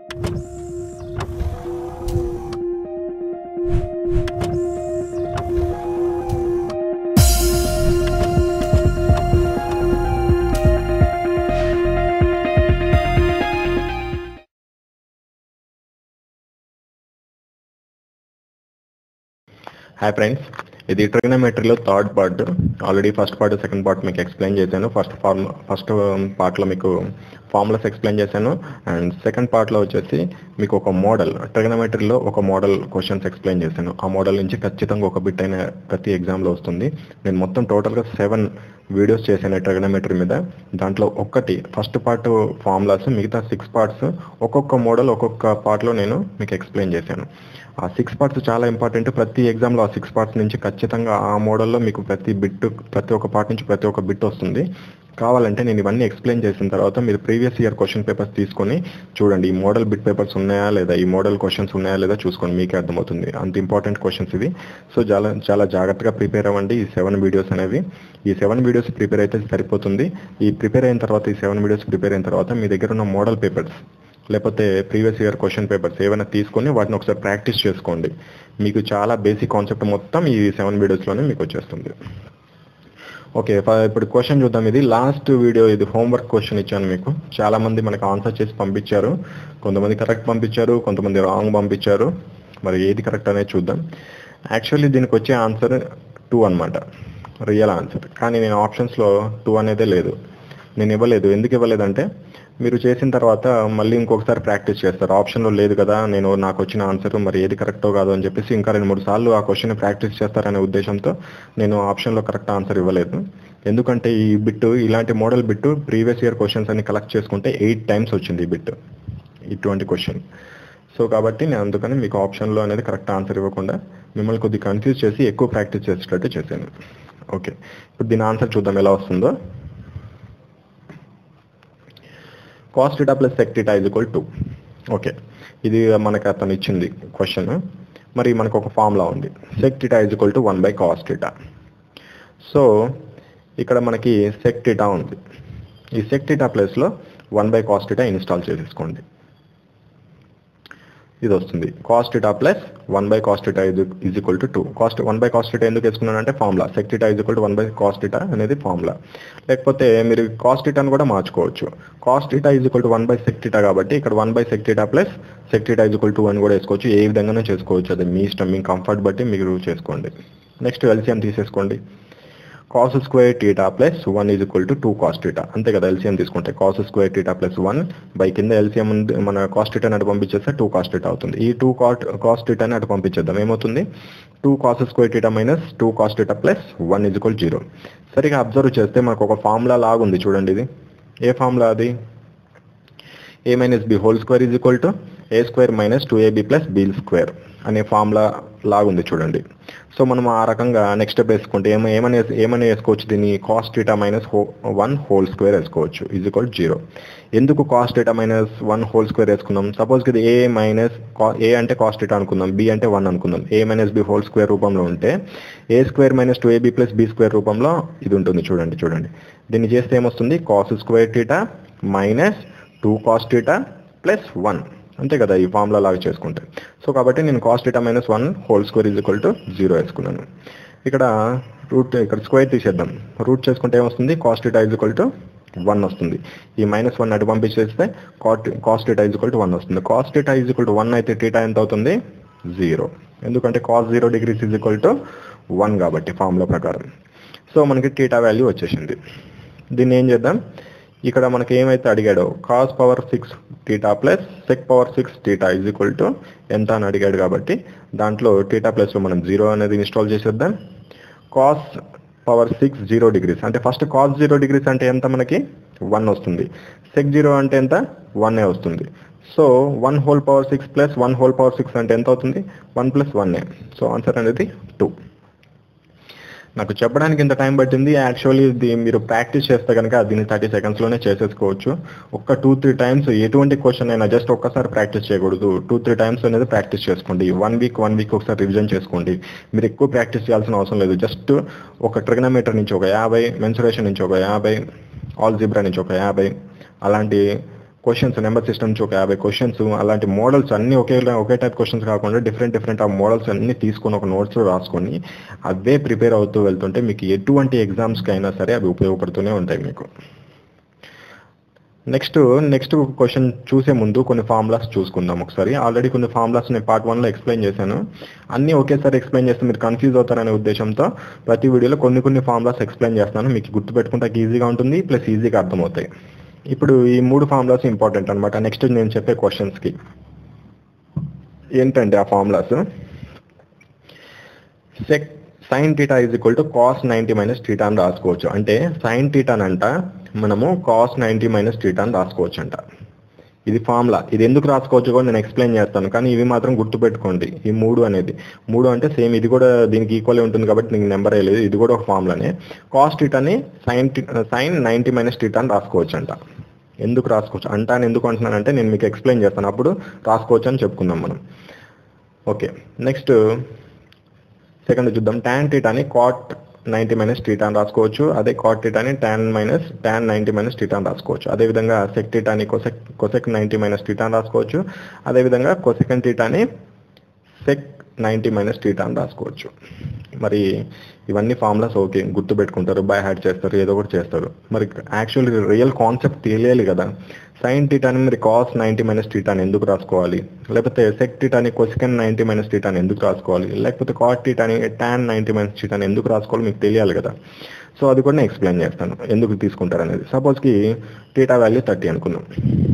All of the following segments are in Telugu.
హాయ్ ఫ్రెండ్స్ ఇది ట్రిగ్నోమెట్రీలో third part already first part second part మీకు ఎక్స్ప్లెయిన్ చేశాను ఫస్ట్ ఫార్మ్ ఫస్ట్ పార్ట్లో మీకు ఫార్ములాస్ ఎక్స్ప్లెయిన్ చేశాను అండ్ సెకండ్ పార్ట్లో వచ్చేసి మీకు ఒక మోడల్ ట్రిగ్నోమెట్రీలో ఒక మోడల్ క్వశ్చన్స్ ఎక్స్ప్లెయిన్ చేశాను ఆ మోడల్ నుంచి ఖచ్చితంగా ఒక బిట్ అయిన ప్రతి ఎగ్జామ్లో వస్తుంది నేను మొత్తం టోటల్గా సెవెన్ వీడియోస్ చేశాను ట్రిగ్నోమెట్రీ మీద దాంట్లో ఒక్కటి ఫస్ట్ పార్ట్ ఫార్ములాస్ మిగతా సిక్స్ పార్ట్స్ ఒక్కొక్క మోడల్ ఒక్కొక్క పార్ట్లో నేను మీకు ఎక్స్ప్లెయిన్ చేశాను ఆ సిక్స్ పార్ట్స్ చాలా ఇంపార్టెంట్ ప్రతి ఎగ్జామ్లో ఆ సిక్స్ పార్ట్స్ నుంచి ఖచ్చితంగా ఆ మోడల్లో మీకు ప్రతి బిట్ ప్రతి ఒక్క పార్ట్ నుంచి ప్రతి ఒక్క బిట్ వస్తుంది కావాలంటే నేను ఇవన్నీ ఎక్స్ప్లెయిన్ చేసిన తర్వాత మీరు ప్రీవియస్ ఇయర్ క్వశ్చన్ పేపర్స్ తీసుకొని చూడండి ఈ మోడల్ బిట్ పేపర్స్ ఉన్నాయా లేదా ఈ మోడల్ క్వశ్చన్స్ ఉన్నాయా లేదా చూసుకోండి మీకే అర్థమవుతుంది అంత ఇంపార్టెంట్ క్వశ్చన్స్ ఇవి సో చాలా చాలా జాగ్రత్తగా ప్రిపేర్ అవ్వండి ఈ సెవెన్ వీడియోస్ అనేవి ఈ సెవెన్ వీడియోస్ ప్రిపేర్ అయితే సరిపోతుంది ఈ ప్రిపేర్ అయిన తర్వాత ఈ సెవెన్ వీడియోస్ ప్రిపేర్ అయిన తర్వాత మీ దగ్గర ఉన్న మోడల్ పేపర్స్ లేకపోతే ప్రీవియస్ ఇయర్ క్వశ్చన్ పేపర్స్ ఏమైనా తీసుకొని వాటిని ఒకసారి ప్రాక్టీస్ చేసుకోండి మీకు చాలా బేసిక్ కాన్సెప్ట్ మొత్తం ఈ సెవెన్ వీడియోస్లోనే మీకు వచ్చేస్తుంది ఓకే ఫ- ఇప్పుడు క్వశ్చన్ చూద్దాం ఇది లాస్ట్ వీడియో ఇది హోంవర్క్ క్వశ్చన్ ఇచ్చాను మీకు చాలా మంది మనకు ఆన్సర్ చేసి పంపించారు కొంతమంది కరెక్ట్ పంపించారు కొంతమంది రాంగ్ పంపించారు మరి ఏది కరెక్ట్ అనేది చూద్దాం యాక్చువల్లీ దీనికి వచ్చే ఆన్సర్ టూ అన్నమాట రియల్ ఆన్సర్ కానీ నేను ఆప్షన్స్లో టూ అనేదే లేదు నేను ఇవ్వలేదు ఎందుకు ఇవ్వలేదంటే మీరు చేసిన తర్వాత మళ్ళీ ఇంకొకసారి ప్రాక్టీస్ చేస్తారు ఆప్షన్లో లేదు కదా నేను నాకు వచ్చిన ఆన్సర్ మరి ఏది కరెక్టో కాదు అని చెప్పేసి ఇంకా రెండు మూడు సార్లు ఆ క్వశ్చన్ ప్రాక్టీస్ చేస్తారనే ఉద్దేశంతో నేను ఆప్షన్లో కరెక్ట్ ఆన్సర్ ఇవ్వలేదు ఎందుకంటే ఈ బిట్ ఇలాంటి model bit previous year questions అన్ని కలెక్ట్ చేసుకుంటే ఎయిట్ టైమ్స్ వచ్చింది ఈ బిట్ ఇటువంటి క్వశ్చన్ సో కాబట్టి నేను అందుకని మీకు ఆప్షన్లో అనేది కరెక్ట్ ఆన్సర్ ఇవ్వకుండా మిమ్మల్ని కొద్దిగా కన్ఫ్యూజ్ చేసి ఎక్కువ ప్రాక్టీస్ చేసేటట్టు చేశాను ఓకే ఇప్పుడు దీని ఆన్సర్ చూద్దాం ఎలా వస్తుందో cos theta plus sec theta is equal to okay ఇది మనకి అతను ఇచ్చింది క్వశ్చన్ మరి మనకు ఒక ఫార్ములా ఉంది sec theta is equal to one by cos theta so ఇక్కడ మనకి సెక్ డేటా ఉంది ఈ సెక్ డేటా ప్లేస్లో one by cos theta install చేసేసుకోండి ఇది వస్తుంది cos theta plus one by cos theta is equal to two cos one by cos theta ఎందుకు వేసుకున్నానంటే formula sec theta is equal to one by cos theta అనేది ఫార్ములా లేకపోతే మీరు కాస్ట్ డేటాను కూడా మార్చుకోవచ్చు cos theta is equal to one by sec theta కాబట్టి ఇక్కడ one by sec theta plus sec theta is equal to అని కూడా వేసుకోవచ్చు ఏ విధంగానే చేసుకోవచ్చు అది మీ ఇష్టం మీ కంఫర్ట్ బట్టి మీరు చేసుకోండి నెక్స్ట్ ఎల్సిఎం తీసేసుకోండి cos square theta plus one is equal to two cos theta అంతే కదా ఎల్సిఎం తీసుకుంటే cos square theta plus one by కింద ఎల్సిఎం ఉంది మన కాస్ టీటా అటు పంపించేస్తే టూ కాస్ టీటా అవుతుంది ఈ టూ కాట్ కాస్ టీటాని అటు పంపించేద్దాం ఏమవుతుంది two cos square theta minus two cos theta plus one is equal zero సరిగా అబ్జర్వ్ చేస్తే మనకు ఒక ఫార్ములా లాగుంది చూడండి ఇది ఏ ఫార్ములా అది a minus b whole square is equal to a square minus two ab plus b square అనే ఫార్ములా లాగుంది చూడండి సో మనం ఆ రకంగా నెక్స్ట్ స్టెప్ వేసుకుంటే ఏమ ఏమని వేస్- ఏమని వేసుకోవచ్చు దీన్ని కాస్ట్ డేటా మైనస్ హో వన్ హోల్ స్క్వేర్ వేసుకోవచ్చు ఈజ్ ఈక్వల్ జీరో ఎందుకు cos theta minus one whole square వేసుకుందాం సపోజ్ ఇది ఏ మైనస్ ఏ అంటే కాస్ట్ డేటా అనుకుందాం బి అంటే వన్ అనుకుందాం a minus b whole square రూపంలో ఉంటే a square minus two ab plus b square రూపంలో ఇది ఉంటుంది చూడండి చూడండి దీన్ని చేస్తే ఏమొస్తుంది cos square theta minus two cos theta plus one అంతే కదా ఈ ఫార్ములా లాగా చేసుకుంటే సో కాబట్టి నేను cos theta minus one whole square is equal to zero వేసుకున్నాను ఇక్కడ రూట్ ఇక్కడ స్క్వేర్ తీసేద్దాం రూట్ చేసుకుంటే ఏమొస్తుంది cos theta is equal to one వస్తుంది ఈ మైనస్ వన్ అటు పంపించేస్తే cot cos theta is equal to one వస్తుంది cos theta is equal to one అయితే టీటా ఎంత అవుతుంది జీరో ఎందుకంటే cos zero degrees is equal to one కాబట్టి ఫార్ములా ప్రకారం సో మనకి టీటా వాల్యూ వచ్చేసింది దీన్ని ఏం చేద్దాం ఇక్కడ మనకి ఏమైతే అడిగాడో cos power six theta plus sec power six theta is equal to ఎంత అని అడిగాడు కాబట్టి దాంట్లో టీటా ప్లస్లో మనం జీరో అనేది ఇన్స్టాల్ చేసేద్దాం cos power six zero degrees అంటే ఫస్ట్ కాస్ జీరో డిగ్రీస్ అంటే ఎంత మనకి వన్ వస్తుంది సెక్ జీరో అంటే ఎంత వన్ ఏ వస్తుంది so one whole power six plus one whole power six అంటే ఎంత అవుతుంది వన్ ప్లస్ వన్ ఏ సో ఆన్సర్ అనేది టూ నాకు చెప్పడానికి ఇంత టైం పట్టింది యాక్చువల్లీ ఇది మీరు ప్రాక్టీస్ చేస్తే కనుక దీన్ని థర్టీ సెకండ్స్లోనే చేసేసుకోవచ్చు ఒక్క టూ త్రీ టైమ్స్ ఎటువంటి క్వశ్చన్ అయినా జస్ట్ ఒక్కసారి ప్రాక్టీస్ చేయకూడదు టూ త్రీ టైమ్స్ అనేది ప్రాక్టీస్ చేసుకోండి వన్ వీక్ వన్ వీక్ ఒకసారి రివిజన్ చేసుకోండి మీరు ఎక్కువ ప్రాక్టీస్ చేయాల్సిన అవసరం లేదు జస్ట్ ఒక ట్రిగనమీటర్ నుంచి ఒక యాభై మెన్సురేషన్ నుంచి ఒక యాభై ఆల్ జిబ్రా నుంచి ఒక యాభై అలాంటి క్వశ్చన్స్ నెంబర్ సిస్టమ్ నుంచి ఒక యాభై క్వశ్చన్స్ అలాంటి మోడల్స్ అన్ని ఒకే ఒకే టైప్ క్వశ్చన్స్ కాకుండా డిఫరెంట్ డిఫరెంట్ ఆ మోడల్స్ అన్ని తీసుకొని ఒక నోట్స్లో రాసుకొని అవే ప్రిపేర్ అవుతూ వెళ్తుంటే మీకు ఎటువంటి ఎగ్జామ్స్కి అయినా సరే అవి ఉపయోగపడుతూనే ఉంటాయి మీకు నెక్స్ట్ నెక్స్ట్ క్వశ్చన్ చూసే ముందు కొన్ని ఫార్ములాస్ చూసుకుందాం ఒకసారి ఆల్రెడీ కొన్ని ఫార్ములాస్ నేను పార్ట్ వన్లో ఎక్స్ప్లెయిన్ చేశాను అన్నీ ఒకేసారి ఎక్స్ప్లెయిన్ చేస్తే మీరు కన్ఫ్యూజ్ అవుతారనే ఉద్దేశంతో ప్రతి వీడియోలో కొన్ని కొన్ని ఫార్ములాస్ ఎక్స్ప్లెయిన్ చేస్తాను మీకు గుర్తుపెట్టుకుంటే ఈజీగా ఉంటుంది ప్లస్ ఈజీగా అర్థమవుతాయి ఇప్పుడు ఈ మూడు ఫార్ములాస్ ఇంపార్టెంట్ అనమాట నెక్స్ట్ నేను చెప్పే క్వశ్చన్స్కి ఏంటంటే ఆ formulas sec sine theta is equal to cos ninety minus theta అని రాసుకోవచ్చు అంటే సైన్ టీటానంట మనము కాస్ నైంటీ మైనస్ టీటా అని రాసుకోవచ్చు అంట ఇది ఫార్ములా ఇది ఎందుకు రాసుకోవచ్చు కూడా నేను ఎక్స్ప్లెయిన్ చేస్తాను కానీ ఇవి మాత్రం గుర్తుపెట్టుకోండి ఈ మూడు అనేది మూడు అంటే సేమ్ ఇది కూడా దీనికి ఈక్వల్ ఉంటుంది కాబట్టి నీకు నెంబర్ వేయలేదు ఇది కూడా ఒక ఫార్ములానే కాస్ టీటాని sine sine ninety minus theta అని రాసుకోవచ్చు అంట ఎందుకు రాసుకోవచ్చు అంట అని ఎందుకు అంటున్నానంటే నేను మీకు ఎక్స్ప్లెయిన్ చేస్తాను అప్పుడు రాసుకోవచ్చు అని చెప్పుకుందాం మనం ఓకే నెక్స్ట్ సెకండ్ చూద్దాం ట్యాన్ టీటాని కాట్ నైంటీ మైనస్ టీటా అని రాసుకోవచ్చు అదే కాట్ టీటాని tan minus tan ninety minus theta అని రాసుకోవచ్చు అదేవిధంగా సెక్ టీటాని cosec cosec ninety minus theta అని రాసుకోవచ్చు అదేవిధంగా కొసెకన్ టీటాని సెక్ నైంటీ మైనస్ టీటా అని రాసుకోవచ్చు మరి ఇవన్నీ ఫార్ములాస్ ఓకే గుర్తు పెట్టుకుంటారు బై హ్యాడ్ చేస్తారు ఏదో ఒకటి చేస్తారు మరి యాక్చువల్ రియల్ కాన్సెప్ట్ తెలియాలి కదా సైన్ టీటాని మరి కాస్ నైంటీ మైనస్ టీటాని ఎందుకు రాసుకోవాలి లేకపోతే సెక్ టీటాని కొసికన్ నైంటీ మైనస్ టీటాని ఎందుకు రాసుకోవాలి లేకపోతే కాట్ టీటాని ట్యాన్ నైంటీ మైనస్ టీటాని ఎందుకు రాసుకోవాలి మీకు తెలియాలి కదా సో అది కూడా నేను ఎక్స్ప్లెయిన్ చేస్తాను ఎందుకు తీసుకుంటారు అనేది సపోజ్కి టీటా వాల్యూ థర్టీ అనుకుందాం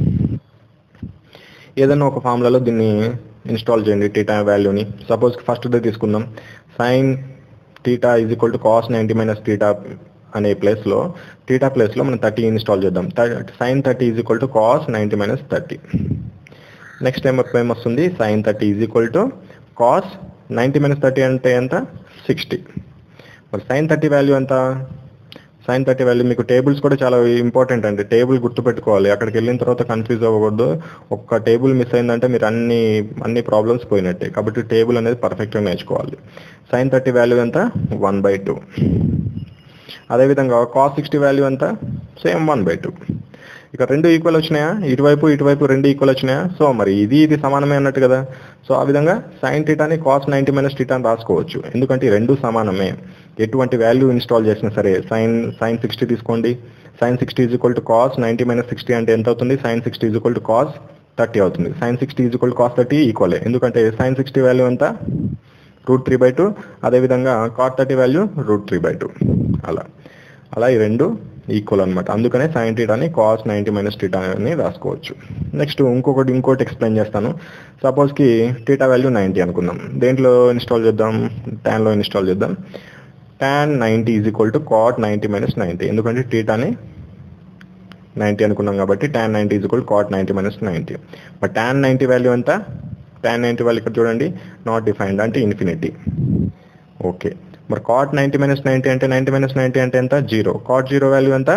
ఏదైనా ఒక ఫార్ములాలో దీన్ని ఇన్స్టాల్ చేయండి టీటా వాల్యూని సపోజ్ ఫస్ట్ డే తీసుకుందాం sine theta is equal to cos ninety minus theta అనే ప్లేస్లో టీటా ప్లేస్లో మనం థర్టీ ఇన్స్టాల్ చేద్దాం sine thirty is equal to cos ninety minus thirty next time ఏమొస్తుంది sine thirty is equal to cos ninety minus thirty అంటే ఎంత సిక్స్టీ మరి సైన్ థర్టీ వాల్యూ ఎంత సైన్ థర్టీ వాల్యూ మీకు టేబుల్స్ కూడా చాలా ఇంపార్టెంట్ అండి టేబుల్ గుర్తుపెట్టుకోవాలి అక్కడికి వెళ్ళిన తర్వాత కన్ఫ్యూజ్ అవ్వకూడదు ఒక్క టేబుల్ మిస్ అయిందంటే మీరు అన్ని అన్ని ప్రాబ్లమ్స్ పోయినట్టే కాబట్టి టేబుల్ అనేది పర్ఫెక్ట్గా నేర్చుకోవాలి సైన్ థర్టీ వాల్యూ ఎంత వన్ బై టూ అదేవిధంగా కాస్ సిక్స్టీ వాల్యూ ఎంత సేమ్ వన్ బై టూ ఇక రెండు ఈక్వల్ వచ్చినాయా ఇటువైపు ఇటువైపు రెండు ఈక్వల్ వచ్చినాయా సో మరి ఇది ఇది సమానమే అన్నట్టు కదా సో ఆ విధంగా సైన్ టీటాని కాస్ నైంటీ మైనస్ టీటా అని రాసుకోవచ్చు ఎందుకంటే ఈ రెండు సమానమే ఎటువంటి వాల్యూ ఇన్స్టాల్ చేసినా సరే సైన్ సైన్ సిక్స్టీ తీసుకోండి sine sixty is equal to cos ninety minus sixty అంటే ఎంత అవుతుంది sine sixty is equal to cos thirty అవుతుంది sine sixty is equal to cos thirty ఈక్వలే ఎందుకంటే సైన్ సిక్స్టీ వాల్యూ ఎంత రూట్ త్రీ బై టూ అదేవిధంగా cot thirty value root three by two అలా అలా ఈ రెండు ఈక్వల్ అనమాట అందుకనే సైన్ టీటాని కాస్ నైంటీ మైనస్ టీటా అని రాసుకోవచ్చు నెక్స్ట్ ఇంకొకటి ఇంకోటి ఎక్స్ప్లెయిన్ చేస్తాను సపోజ్కి టీటా వాల్యూ నైంటీ అనుకుందాం దేంట్లో ఇన్స్టాల్ చేద్దాం ట్యాన్లో ఇన్స్టాల్ చేద్దాం tan ninety is equal to cot ninety minus ninety ఎందుకంటే టీటాని నైంటీ అనుకున్నాం కాబట్టి tan ninety is equal cot ninety minus ninety but tan ninety value ఎంత ట్యాన్ నైంటీ వాల్యూ ఇక్కడ చూడండి నాట్ డిఫైన్డ్ అంటే ఇన్ఫినిటీ ఓకే మరి కాట్ నైంటీ మైనస్ నైంటీ అంటే నైంటీ మైనస్ నైంటీ అంటే ఎంత జీరో కాట్ జీరో వాల్యూ ఎంత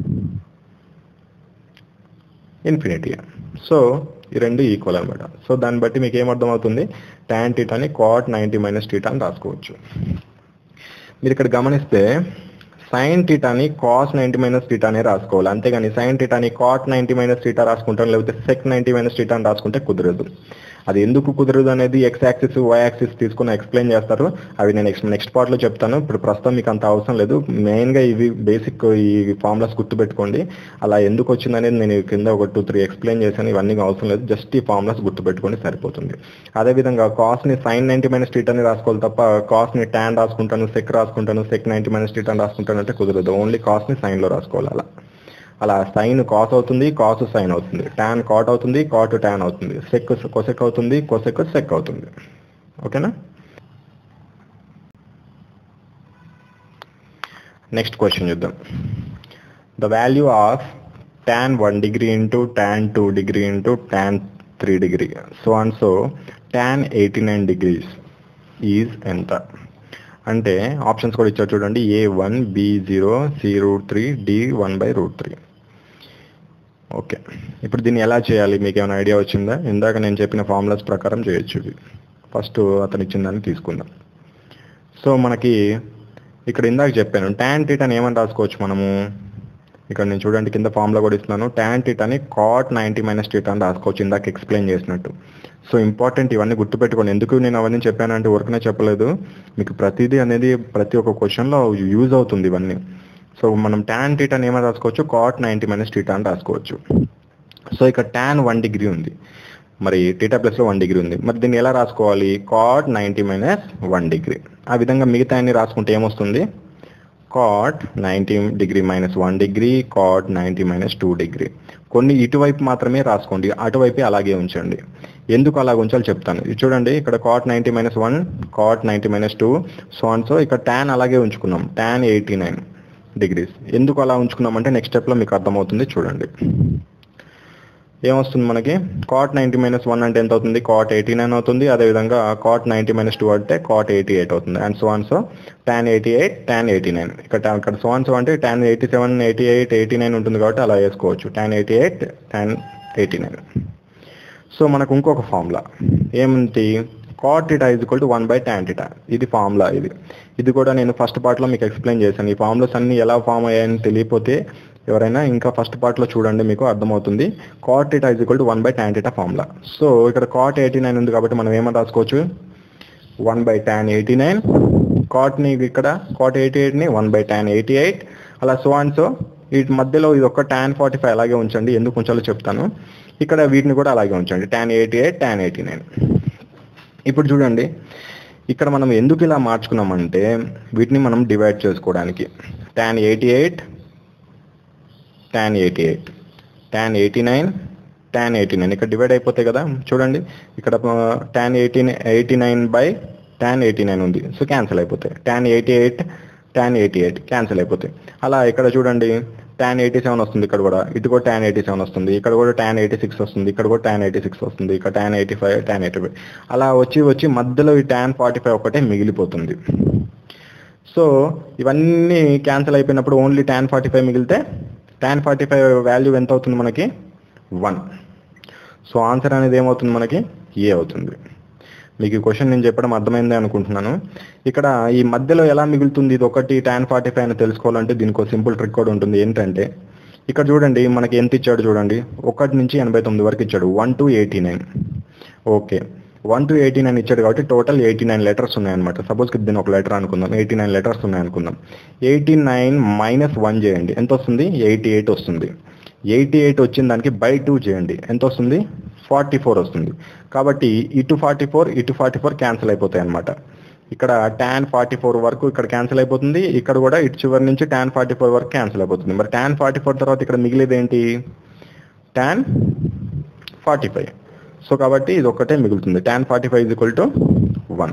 ఇన్ఫినిటీ సో ఈ రెండు ఈక్వల్ అనమాట సో దాన్ని బట్టి మీకు ఏమర్థం అవుతుంది ట్యాన్ టీటాని కాట్ నైంటీ మైనస్ టీటా అని రాసుకోవచ్చు మీరు ఇక్కడ గమనిస్తే సైన్ టీటాని కాస్ నైంటీ మైనస్ టీటా అనే రాసుకోవాలి అంతేగాని సైన్ టీటాని కాట్ నైంటీ మైనస్ టీటా రాసుకుంటాం లేకపోతే సెక్ నైంటీ మైనస్ టీటా అని రాసుకుంటే కుదరదు అది ఎందుకు కుదరదు అనేది ఎక్స్ యాక్సిస్ వై యాక్సిస్ తీసుకుని ఎక్స్ప్లెయిన్ చేస్తారు అవి నేను నెక్స్ట్ నెక్స్ట్ పార్ట్లో చెప్తాను ఇప్పుడు ప్రస్తుతం మీకు అంత అవసరం లేదు మెయిన్గా ఇవి బేసిక్ ఈ ఫార్ములాస్ గుర్తుపెట్టుకోండి అలా ఎందుకు వచ్చిందనేది నేను కింద ఒక టూ త్రీ ఎక్స్ప్లెయిన్ చేశాను ఇవన్నీ అవసరం లేదు జస్ట్ ఈ ఫార్ములాస్ గుర్తుపెట్టుకోండి సరిపోతుంది అదేవిధంగా కాస్ని సైన్ నైంటీ మైనస్ టీట్ అని రాసుకోవాలి తప్ప కాస్ని ట్యాన్ రాసుకుంటాను సెక్ రాసుకుంటాను సెక్ నైంటీ మైనస్ టీట్ అని రాసుకుంటాను అంటే కుదరదు ఓన్లీ కాస్ని సైన్లో రాసుకోవాలి అలా అలా సైన్ కాస్ అవుతుంది కాస్ సైన్ అవుతుంది ట్యాన్ కాట్ అవుతుంది కాట్ ట్యాన్ అవుతుంది సెక్ కొసెక్ అవుతుంది కొసెక్ సెక్ అవుతుంది ఓకేనా నెక్స్ట్ క్వశ్చన్ చూద్దాం the value of tan one degree into tan two degree into tan three degree so and so tan eighty nine degrees is ఎంత అంటే ఆప్షన్స్ కూడా ఇచ్చారు చూడండి A one B zero C root three D one by root three okay ఇప్పుడు దీన్ని ఎలా చేయాలి మీకు ఏమైనా ఐడియా వచ్చిందా ఇందాక నేను చెప్పిన ఫార్ములాస్ ప్రకారం చేయొచ్చు ఇది ఫస్ట్ అతను ఇచ్చిన దాన్ని తీసుకుందాం సో మనకి ఇక్కడ ఇందాక చెప్పాను ట్యాన్ టీటాని ఏమని రాసుకోవచ్చు మనము ఇక్కడ నేను చూడండి కింద ఫామ్లో కూడా ఇస్తున్నాను ట్యాన్ టీటాని కాట్ నైంటీ మైనస్ టీటా అని రాసుకోవచ్చు ఇందాక ఎక్స్ప్లెయిన్ చేసినట్టు సో ఇంపార్టెంట్ ఇవన్నీ గుర్తుపెట్టుకోండి ఎందుకు నేను అవన్నీ చెప్పానంటే ఊరికనే చెప్పలేదు మీకు ప్రతిదీ అనేది ప్రతి ఒక్క క్వశ్చన్లో యూజ్ అవుతుంది ఇవన్నీ సో మనం ట్యాన్ టీటాని ఏమైనా రాసుకోవచ్చు కాట్ నైంటీ మైనస్ టీటా అని రాసుకోవచ్చు సో ఇక్కడ ట్యాన్ వన్ డిగ్రీ ఉంది మరి టీటా ప్లస్లో వన్ డిగ్రీ ఉంది మరి దీన్ని ఎలా రాసుకోవాలి cot ninety minus one degree ఆ విధంగా మిగతా అన్ని రాసుకుంటే ఏమొస్తుంది cot ninety degree minus one degree cot ninety minus two degree కొన్ని ఇటువైపు మాత్రమే రాసుకోండి అటువైపే అలాగే ఉంచండి ఎందుకు అలా ఉంచాలో చెప్తాను ఇది చూడండి ఇక్కడ cot ninety minus one cot ninety minus two so and so ఇక్కడ ట్యాన్ అలాగే ఉంచుకున్నాం ట్యాన్ ఎయిటీ నైన్ డిగ్రీస్ ఎందుకు అలా ఉంచుకున్నామంటే నెక్స్ట్ స్టెప్లో మీకు అర్థమవుతుంది చూడండి ఏమొస్తుంది మనకి కాట్ నైంటీ మైనస్ వన్ అంటే ఎంత అవుతుంది కాట్ ఎయిటీ నైన్ అవుతుంది అదేవిధంగా కాట్ నైంటీ మైనస్ టూ అంటే కాట్ ఎయిటీ ఎయిట్ అవుతుంది and so and so tan eighty eight tan eighty nine ఇక్కడ ఇక్కడ సో అండ్ సో అంటే tan eighty seven eighty eight eighty nine ఉంటుంది కాబట్టి అలా వేసుకోవచ్చు tan eighty eight tan eighty nine so మనకు ఇంకొక ఫార్ములా ఏమిటి cot theta is equal to one by tan theta ఇది ఫార్ములా ఇది ఇది కూడా నేను ఫస్ట్ పార్ట్లో మీకు ఎక్స్ప్లెయిన్ చేశాను ఈ ఫార్ములాస్ అన్ని ఎలా ఫామ్ అయ్యాయని తెలియపోతే ఎవరైనా ఇంకా ఫస్ట్ పార్ట్లో చూడండి మీకు అర్థమవుతుంది cot theta is equal to one by tan theta formula so ఇక్కడ కాట్ ఎయిటీ నైన్ ఉంది కాబట్టి మనం ఏమని రాసుకోవచ్చు one by tan eighty nine కాట్ని ఇక్కడ కాట్ ఎయిటీ ఎయిట్ని one by tan eighty eight అలా సో అండ్ సో వీటి మధ్యలో ఇది ఒక ట్యాన్ ఫార్టీ ఫైవ్ అలాగే ఉంచండి ఎందుకు ఉంచాలో చెప్తాను ఇక్కడ వీటిని కూడా అలాగే ఉంచండి tan eighty eight tan eighty nine ఇప్పుడు చూడండి ఇక్కడ మనం ఎందుకు ఇలా మార్చుకున్నామంటే వీటిని మనం డివైడ్ చేసుకోవడానికి tan eighty eight tan eighty eight tan eighty nine tan eighty nine ఇక్కడ డివైడ్ అయిపోతాయి కదా చూడండి ఇక్కడ tan eighty eighty nine by tan eighty nine ఉంది సో క్యాన్సిల్ అయిపోతాయి tan eighty eight tan eighty eight cancel అయిపోతాయి అలా ఇక్కడ చూడండి ట్యాన్ ఎయిటీ సెవెన్ వస్తుంది ఇక్కడ కూడా ఇటు కూడా ట్యాన్ ఎయిటీ సెవెన్ వస్తుంది ఇక్కడ కూడా ట్యాన్ ఎయిటీ సిక్స్ వస్తుంది ఇక్కడ కూడా ట్యాన్ ఎయిటీ సిక్స్ వస్తుంది ఇక్కడ tan eighty five tan eighty five అలా వచ్చి వచ్చి మధ్యలో ఈ ట్యాన్ ఫార్టీ ఫైవ్ ఒకటే మిగిలిపోతుంది సో ఇవన్నీ క్యాన్సిల్ అయిపోయినప్పుడు ఓన్లీ ట్యాన్ ఫార్టీ ఫైవ్ మిగిలితే ట్యాన్ ఫార్టీ ఫైవ్ వాల్యూ ఎంత అవుతుంది మనకి వన్ సో ఆన్సర్ అనేది ఏమవుతుంది మనకి ఏ అవుతుంది మీకు ఈ క్వశ్చన్ నేను చెప్పడం అర్థమైంది అనుకుంటున్నాను ఇక్కడ ఈ మధ్యలో ఎలా మిగులుతుంది ఇది ఒకటి ట్యాన్ ఫార్టీ ఫైవ్ అని తెలుసుకోవాలంటే దీనికి ఒక సింపుల్ ట్రిక్ కూడా ఉంటుంది ఏంటంటే ఇక్కడ చూడండి మనకి ఎంత ఇచ్చాడు చూడండి ఒకటి నుంచి ఎనభై తొమ్మిది వరకు ఇచ్చాడు one to eighty nine okay one to eighty nine ఇచ్చాడు కాబట్టి టోటల్ ఎయిటీ నైన్ లెటర్స్ ఉన్నాయన్నమాట సపోజ్ దీన్ని ఒక లెటర్ అనుకుందాం ఎయిటీ నైన్ లెటర్స్ ఉన్నాయనుకుందాం ఎయిటీ నైన్ మైనస్ వన్ చేయండి ఎంత వస్తుంది ఎయిటీ ఎయిట్ వస్తుంది ఎయిటీ ఎయిట్ వచ్చిన దానికి బై టూ చేయండి ఎంత వస్తుంది ఫార్టీ ఫోర్ వస్తుంది కాబట్టి ఇటు ఫార్టీ ఫోర్ ఇటు ఫార్టీ ఫోర్ క్యాన్సిల్ అయిపోతాయి అనమాట ఇక్కడ ట్యాన్ ఫార్టీ ఫోర్ వరకు ఇక్కడ క్యాన్సిల్ అయిపోతుంది ఇక్కడ కూడా ఇటు చివరి నుంచి ట్యాన్ ఫార్టీ ఫోర్ వరకు క్యాన్సిల్ అయిపోతుంది మరి ట్యాన్ ఫార్టీ ఫోర్ తర్వాత ఇక్కడ మిగిలేది ఏంటి ట్యాన్ ఫార్టీ ఫైవ్ సో కాబట్టి ఇది ఒక్కటే మిగులుతుంది tan forty five is equal to one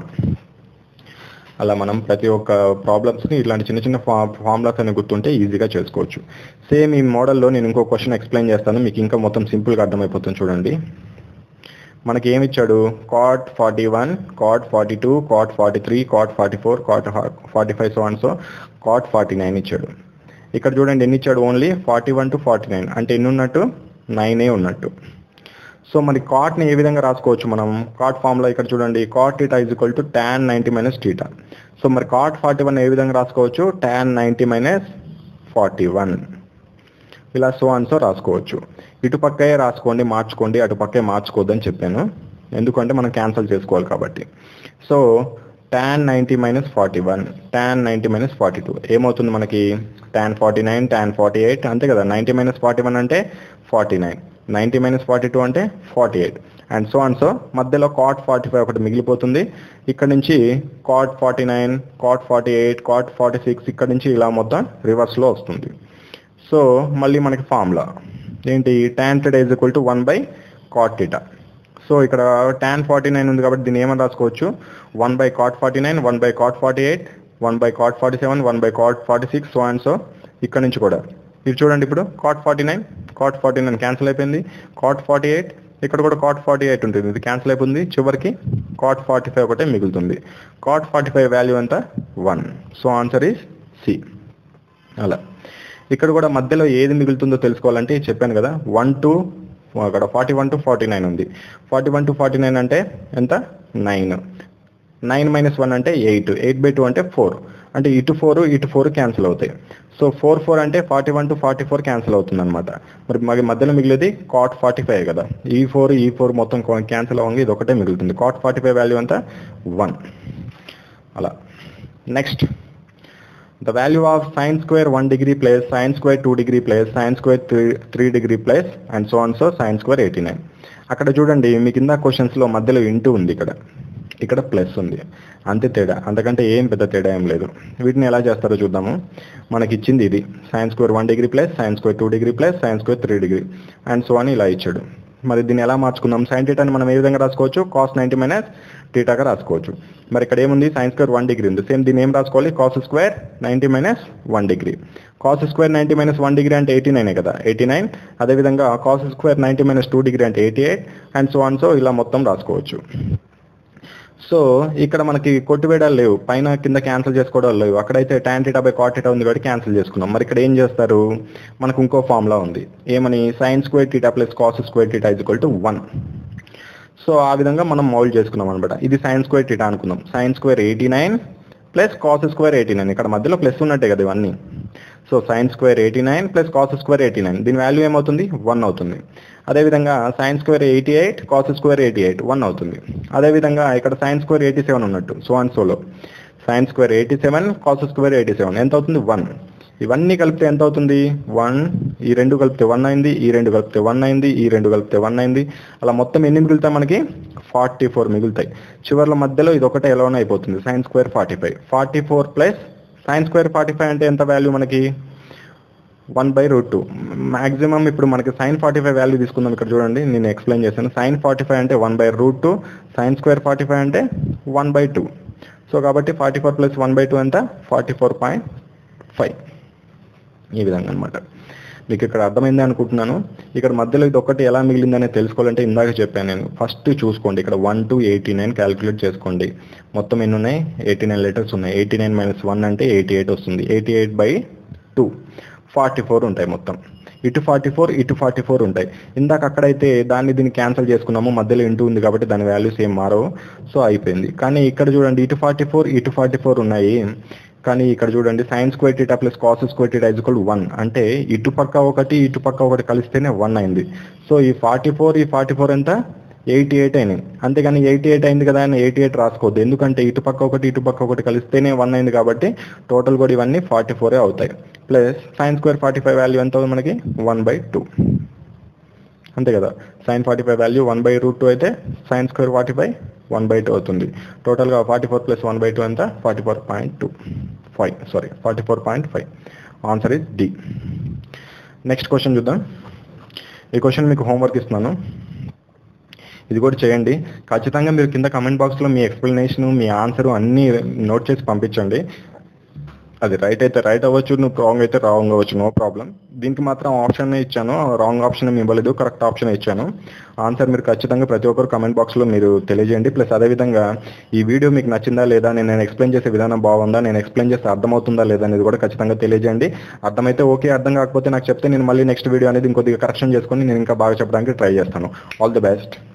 అలా మనం ప్రతి ఒక్క ప్రాబ్లమ్స్ని ఇట్లాంటి చిన్న చిన్న ఫా ఫార్ములాస్ అని గుర్తుంటే ఈజీగా చేసుకోవచ్చు సేమ్ ఈ మోడల్లో నేను ఇంకో క్వశ్చన్ ఎక్స్ప్లెయిన్ చేస్తాను మీకు ఇంకా మొత్తం సింపుల్గా అర్థమైపోతుంది చూడండి మనకి ఏమి ఇచ్చాడు cot forty one cot forty two cot forty three cot forty four cot forty five so and so cot forty nine ఇచ్చాడు ఇక్కడ చూడండి ఎన్ని ఇచ్చాడు only forty one to forty nine అంటే ఎన్ని ఉన్నట్టు నైనే ఉన్నట్టు సో మరి కాట్ని ఏ విధంగా రాసుకోవచ్చు మనం కాట్ ఫామ్లో ఇక్కడ చూడండి cot theta is equal to tan ninety minus theta so మరి కాట్ ఫార్టీ వన్ ఏ విధంగా రాసుకోవచ్చు tan ninety minus forty one ఇలా సో అండ్ సో రాసుకోవచ్చు ఇటుపక్కే రాసుకోండి మార్చుకోండి అటుపక్కే మార్చుకోవద్దని చెప్పాను ఎందుకంటే మనం క్యాన్సిల్ చేసుకోవాలి కాబట్టి so tan ninety minus forty one tan ninety minus forty two ఏమవుతుంది మనకి tan forty nine tan forty eight అంతే కదా నైంటీ మైనస్ ఫార్టీ వన్ అంటే forty nine ninety minus forty two అంటే forty eight and so and so మధ్యలో కాట్ ఫార్టీ ఫైవ్ ఒకటి మిగిలిపోతుంది ఇక్కడ నుంచి cot forty nine cot forty eight cot forty six ఇక్కడ నుంచి ఇలా మొత్తం రివర్స్లో వస్తుంది సో మళ్ళీ మనకి ఫార్ములా ఏంటి tan theta is equal to one by cot theta so ఇక్కడ ట్యాన్ ఫార్టీ నైన్ ఉంది కాబట్టి దీన్ని ఏమని రాసుకోవచ్చు one by cot forty nine one by cot forty eight one by cot forty seven one by cot forty six so and so ఇక్కడ నుంచి కూడా ఇది చూడండి ఇప్పుడు cot forty nine cot forty nine cancel అయిపోయింది కాట్ ఫార్టీ ఎయిట్ ఇక్కడ కూడా కాట్ ఫార్టీ ఎయిట్ ఉంటుంది ఇది క్యాన్సిల్ అయిపోయింది చివరికి కాట్ ఫార్టీ ఫైవ్ ఒకటే మిగులుతుంది కాట్ ఫార్టీ ఫైవ్ వాల్యూ ఎంత one so answer is C అలా ఇక్కడ కూడా మధ్యలో ఏది మిగులుతుందో తెలుసుకోవాలంటే చెప్పాను కదా వన్ టు అక్కడ forty one to forty nine ఉంది forty one to forty nine అంటే ఎంత నైన్ నైన్ మైనస్ వన్ అంటే ఎయిట్ ఎయిట్ బై టూ అంటే ఫోర్ అంటే ఇటు ఫోర్ ఇటు ఫోర్ క్యాన్సిల్ అవుతాయి సో ఫోర్ ఫోర్ అంటే forty one to forty four cancel అవుతుంది అనమాట మరి మరి మధ్యలో మిగిలేది కాట్ ఫార్టీ ఫైవ్ కదా ఈ ఫోర్ ఈ ఫోర్ మొత్తం క్యాన్సిల్ అవ్వంగా ఇది ఒకటే మిగులుతుంది కాట్ ఫార్టీ ఫైవ్ వాల్యూ అంతా వన్ అలా next the value of sine square one degree plus sine square two degree plus sine square three three degree plus and so on so sine square eighty nine అక్కడ చూడండి మీ కింద క్వశ్చన్స్లో మధ్యలో ఇంటూ ఉంది ఇక్కడ ఇక్కడ ప్లస్ ఉంది అంతే తేడా అంతకంటే ఏం పెద్ద తేడా ఏం లేదు వీటిని ఎలా చేస్తారో చూద్దాము మనకి ఇచ్చింది ఇది sine square one degree plus sine square two degree plus sine square three degree and so అని ఇలా ఇచ్చాడు మరి దీన్ని ఎలా మార్చుకుందాం సైన్ టీటాని మనం ఏ విధంగా రాసుకోవచ్చు కాస్ నైంటీ మైనస్ టీటాగా రాసుకోవచ్చు మరి ఇక్కడ ఏముంది సైన్ స్క్వేర్ వన్ డిగ్రీ ఉంది సేమ్ దీన్ని ఏం రాసుకోవాలి cos square ninety minus one degree cos square ninety minus one degree అంటే ఎయిటీ నైన్ కదా ఎయిటీ నైన్ అదేవిధంగా cos square ninety minus two degree అంటే eighty eight and so on so ఇలా మొత్తం రాసుకోవచ్చు సో ఇక్కడ మనకి కొట్టివేయడాలు లేవు పైన కింద క్యాన్సిల్ చేసుకోవడాలు లేవు అక్కడైతే tan theta by cot theta ఉంది కాబట్టి క్యాన్సిల్ చేసుకున్నాం మరి ఇక్కడ ఏం చేస్తారు మనకు ఇంకో ఫార్ములా ఉంది ఏమని sine square theta plus cos square theta is equal to one so ఆ విధంగా మనం మౌల్డ్ చేసుకున్నాం అనమాట ఇది సైన్ స్క్వేర్ టీటా అనుకుందాం sine square eighty nine plus cos square eighty nine ఇక్కడ మధ్యలో ప్లస్ ఉన్నట్టే కదా ఇవన్నీ so sine square eighty nine plus cos square eighty nine దీని వాల్యూ ఏమవుతుంది వన్ అవుతుంది అదేవిధంగా sine square eighty eight cos square eighty eight one అవుతుంది అదేవిధంగా ఇక్కడ సైన్ స్క్వేర్ ఎయిటీ సెవెన్ ఉన్నట్టు సో అండ్ సోలో sine square eighty seven cos square eighty seven ఎంత అవుతుంది వన్ ఇవన్నీ కలిపితే ఎంత అవుతుంది వన్ ఈ రెండు కలిపితే వన్ అయింది ఈ రెండు కలిపితే వన్ అయింది ఈ రెండు కలిపితే వన్ అయింది అలా మొత్తం ఎన్ని మిగులుతాయి మనకి ఫార్టీ ఫోర్ మిగులుతాయి చివర్ల మధ్యలో ఇది ఒకటే ఎలానే అయిపోతుంది sine square forty five forty four plus sine square forty five అంటే ఎంత వాల్యూ మనకి one by root two maximum ఇప్పుడు మనకి సైన్ ఫార్టీ ఫైవ్ వాల్యూ తీసుకుందాం ఇక్కడ చూడండి నేను ఎక్స్ప్లెయిన్ చేశాను సైన్ ఫార్టీ ఫైవ్ అంటే one by root two sine square forty five అంటే వన్ బై టూ సో కాబట్టి forty four plus one by two ఎంత ఫార్టీ ఫోర్ పాయింట్ ఫైవ్ ఈ విధంగా అనమాట మీకు ఇక్కడ అర్థమైంది అనుకుంటున్నాను ఇక్కడ మధ్యలో ఇది ఒకటి ఎలా మిగిలిందనే తెలుసుకోవాలంటే ఇందాక చెప్పాను నేను ఫస్ట్ చూసుకోండి ఇక్కడ one to eighty nine calculate చేసుకోండి మొత్తం ఎన్ని ఉన్నాయి ఎయిటీ నైన్ లెటర్స్ ఉన్నాయి ఎయిటీ నైన్ మైనస్ వన్ అంటే ఎయిటీ ఎయిట్ వస్తుంది eighty eight by two forty four ఉంటాయి మొత్తం ఇటు ఫార్టీ ఫోర్ ఇటు ఫార్టీ ఫోర్ ఉంటాయి ఇందాక అక్కడైతే దాన్ని దీన్ని క్యాన్సిల్ చేసుకున్నాము మధ్యలో ఇంటూ ఉంది కాబట్టి దాని వాల్యూస్ ఏం మారవు సో అయిపోయింది కానీ ఇక్కడ చూడండి ఇటు ఫార్టీ ఫోర్ ఇటు ఫార్టీ ఫోర్ ఉన్నాయి కానీ ఇక్కడ చూడండి sine square theta plus cos square theta is equal one అంటే ఇటు పక్క ఒకటి ఇటు పక్క ఒకటి కలిస్తేనే వన్ అయింది సో ఈ ఫార్టీ ఫోర్ ఈ ఫార్టీ ఫోర్ ఎంత ఎయిటీ ఎయిట్ అయినాయి అంతేగాని ఎయిటీ ఎయిట్ అయింది కదా అని ఎయిటీ ఎయిట్ రాసుకోవద్దు ఎందుకంటే ఇటు పక్క ఒకటి ఇటు పక్క ఒకటి కలిస్తేనే వన్ అయింది కాబట్టి టోటల్ కూడా ఇవన్నీ ఫార్టీ ఫోరే అవుతాయి plus sine square forty five value ఎంత అవుతుంది మనకి వన్ బై టూ అంతే కదా sine forty five value one by root two అయితే sine square forty five one by two అవుతుంది టోటల్గా forty four plus one by two ఎంత forty four point two five sorry forty four point five answer is D next question చూద్దాం ఈ క్వశ్చన్ మీకు హోంవర్క్ ఇస్తున్నాను ఇది కూడా చేయండి ఖచ్చితంగా మీరు కింద కమెంట్ బాక్స్లో మీ ఎక్స్ప్లెనేషన్ మీ ఆన్సర్ అన్నీ నోట్ చేసి పంపించండి అది రైట్ అయితే రైట్ అవ్వచ్చు నువ్వు రాంగ్ అయితే రాంగ్ అవ్వచ్చు నో ప్రాబ్లం దీనికి మాత్రం ఆప్షన్ ఇచ్చాను రాంగ్ ఆప్షన్ ఏమి ఇవ్వలేదు కరెక్ట్ ఆప్షన్ ఇచ్చాను ఆన్సర్ మీరు ఖచ్చితంగా ప్రతి ఒక్కరు కమెంట్ బాక్స్లో మీరు తెలియజేయండి ప్లస్ అదేవిధంగా ఈ వీడియో మీకు నచ్చిందా లేదా నేను నేను ఎక్స్ప్లెయిన్ చేసే విధానం బాగుందా నేను ఎక్స్ప్లెయిన్ చేస్తే అర్థమవుతుందా లేదా అనేది కూడా ఖచ్చితంగా తెలియజేయండి అర్థమైతే ఓకే అర్థం కాకపోతే నాకు చెప్తే నేను మళ్ళీ నెక్స్ట్ వీడియో అనేది ఇంకొద్దిగా కరెక్షన్ చేసుకొని నేను ఇంకా బాగా చెప్పడానికి ట్రై చేస్తాను ఆల్ ది బెస్ట్